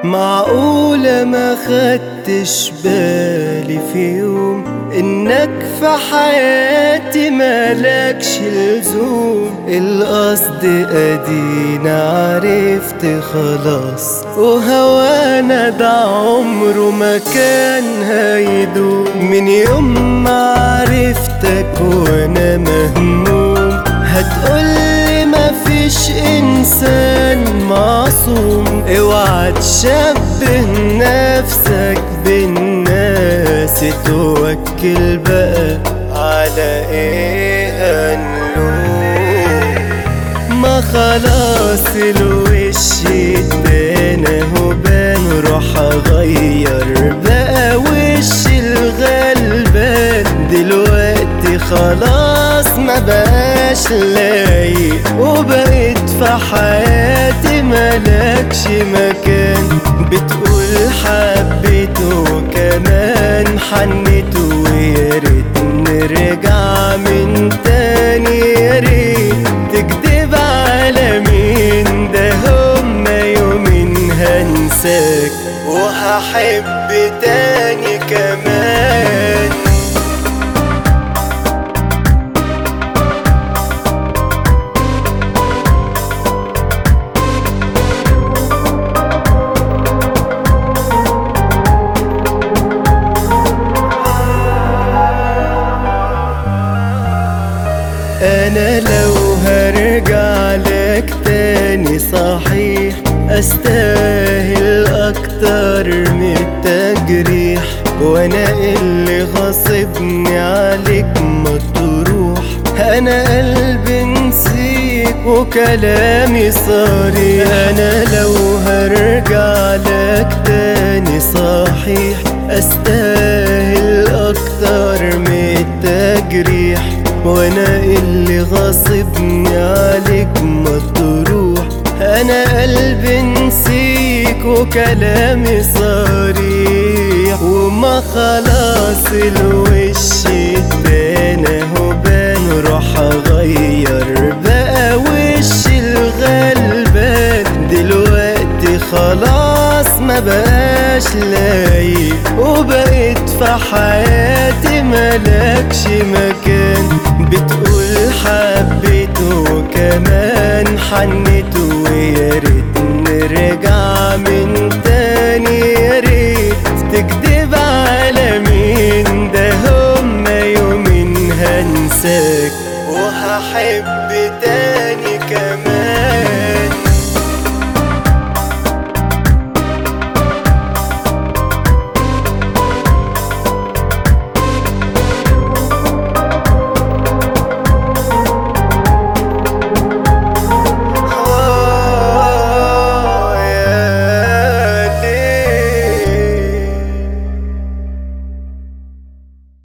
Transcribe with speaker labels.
Speaker 1: معقولة ما خدتش بالي في يوم انك في حياتي مالكش لزوم القصد ادينا عرفت خلاص وهوانا ده عمره ما كان هيدوم من يوم ما عرفتك وانا مهموم هتقولي مفيش انسان معصوم اوعى تشبه نفسك بالناس توكل بقى على ايه هنلوم ما خلاص الوش ادانا هو بان روح اغير بقى وش الغلبان دلوقتي خلاص ما بقاش لايق وبقيت في حياتي ملكش مكان بتقول حبيته كمان حنيته ويا ريت نرجع من تاني يا ريت تكدب على مين ده هما يومين هنساك وهحب تاني كمان انا لو هرجع لك تاني صحيح استاهل اكتر من التجريح وانا اللي غصبني عليك ما تروح انا قلبي نسيك وكلامي صريح انا لو هرجع لك تاني صحيح استاهل اكتر من التجريح وانا اللي غصبني عليك ما تروح انا قلبي نسيك وكلامي صريح وما خلاص الوش ادانا هو بان روح اغير بقى وش الغلبان دلوقتي خلاص ما بقاش لايق وبقيت في حياتي ملكش مكان بتقول حبيته كمان حنيته ويا ريت نرجع من تاني يا ريت تكدب على مين ده هما يومين هنساك وهحب